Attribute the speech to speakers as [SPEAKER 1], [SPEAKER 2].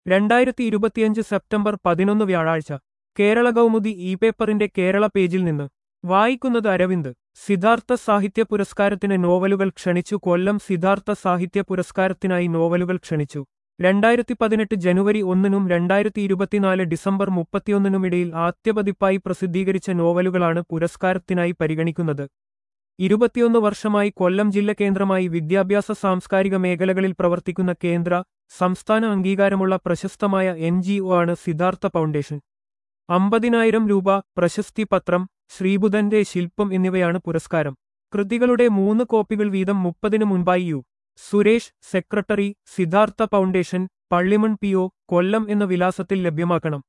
[SPEAKER 1] രണ്ടായിരത്തി ഇരുപത്തിയഞ്ച് സെപ്റ്റംബർ പതിനൊന്ന് വ്യാഴാഴ്ച കേരള കൗമുദി ഇ പേപ്പറിന്റെ കേരള പേജിൽ നിന്ന് വായിക്കുന്നത് അരവിന്ദ് സിദ്ധാർത്ഥ സാഹിത്യ പുരസ്കാരത്തിന് നോവലുകൾ ക്ഷണിച്ചു കൊല്ലം സിദ്ധാർത്ഥ സാഹിത്യ പുരസ്കാരത്തിനായി നോവലുകൾ ക്ഷണിച്ചു രണ്ടായിരത്തി പതിനെട്ട് ജനുവരി ഒന്നിനും രണ്ടായിരത്തി ഇരുപത്തിനാല് ഡിസംബർ മുപ്പത്തിയൊന്നിനുമിടയിൽ ആദ്യപതിപ്പായി പ്രസിദ്ധീകരിച്ച നോവലുകളാണ് പുരസ്കാരത്തിനായി പരിഗണിക്കുന്നത് ഇരുപത്തിയൊന്ന് വർഷമായി കൊല്ലം ജില്ല കേന്ദ്രമായി വിദ്യാഭ്യാസ സാംസ്കാരിക മേഖലകളിൽ പ്രവർത്തിക്കുന്ന കേന്ദ്ര സംസ്ഥാന അംഗീകാരമുള്ള പ്രശസ്തമായ എൻ ജി ഒ ആണ് സിദ്ധാർത്ഥ ഫൗണ്ടേഷൻ അമ്പതിനായിരം രൂപ പ്രശസ്തി പത്രം ശ്രീബുധന്റെ ശില്പം എന്നിവയാണ് പുരസ്കാരം കൃതികളുടെ മൂന്ന് കോപ്പികൾ വീതം മുപ്പതിനു മുൻപായി U Suresh secretary Siddhartha foundation Pallimon P O Kollam എന്ന വിലാസത്തിൽ ലഭ്യമാക്കണം